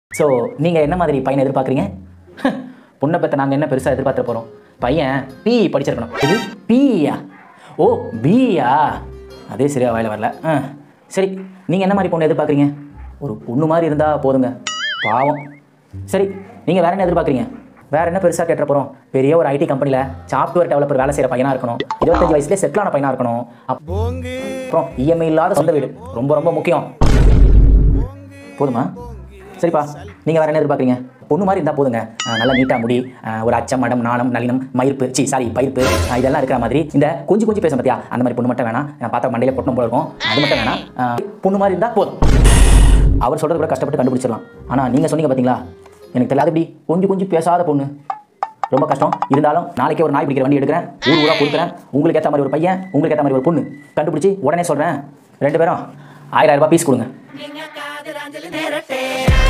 so நீங்கள் என்ன மாதிரி பையனை எதிர்பார்க்குறீங்க பொண்ணை பற்றி நாங்கள் என்ன பெருசாக எதிர்பார்த்துட்டு போகிறோம் பையன் பி படிச்சிருக்கணும் இது பியா ஓ பியா அதே சரியா வாயில வரல ஆ சரி நீங்கள் என்ன மாதிரி பொண்ணு எதிர்பார்க்குறீங்க ஒரு பொண்ணு மாதிரி இருந்தால் போதுங்க பாவம் சரி நீங்கள் வேற என்ன எதிர்பார்க்குறீங்க வேற என்ன பெருசாக கேட்ட போகிறோம் பெரிய ஒரு ஐடி கம்பெனியில் சாஃப்ட்வேர் டெவலப்பர் வேலை செய்கிற பையனாக இருக்கணும் இருபத்தஞ்சு வயசுலேயே செட்டிலான பையனாக இருக்கணும் அப்புறம் இஎம்ஐ இல்லாத சொந்த வீடு ரொம்ப ரொம்ப முக்கியம் போதுமா சரிப்பா நீங்கள் வேற என்ன எதிர்பார்க்குறீங்க பொண்ணு மாதிரி இருந்தால் போதுங்க அஹ் நல்லா நீட்டாக முடி அஹ் ஒரு அச்சம் மடம் நாணம் நளினம் மயிர்ப்பு சி சாரி பயிர்ப்பு அஹ் இதெல்லாம் இருக்கிற மாதிரி இந்த கொஞ்சம் கொஞ்சம் பேச பார்த்தியா அந்த மாதிரி பொண்ணு மட்டும் வேணாம் நான் பார்த்தா மண்டையில பொட்டணும் போல இருக்கும் அது மட்டும் வேணாம் அஹ் பொண்ணு மாதிரி இருந்தால் போதும் அவர் சொல்கிறது கூட கஷ்டப்பட்டு கண்டுபிடிச்சிடலாம் ஆனால் நீங்கள் சொன்னீங்க பார்த்தீங்களா எனக்கு தெரியாது இப்படி கொஞ்சம் கொஞ்சம் பேசாத பொண்ணு ரொம்ப கஷ்டம் இருந்தாலும் நாளைக்கே ஒரு நாய் பிடிக்கிற வண்டி எடுக்கிறேன் ஊர் ஊராக கொடுக்குறேன் உங்களுக்கு ஏற்ற மாதிரி ஒரு பையன் உங்களுக்கு ஏற்ற மாதிரி ஒரு பொண்ணு கண்டுபிடிச்சி உடனே சொல்கிறேன் ரெண்டு பேரும் ஆயிரம் ஆயிரம் ரூபாய் பீஸ் கொடுங்க Niña, cadera, Angelina,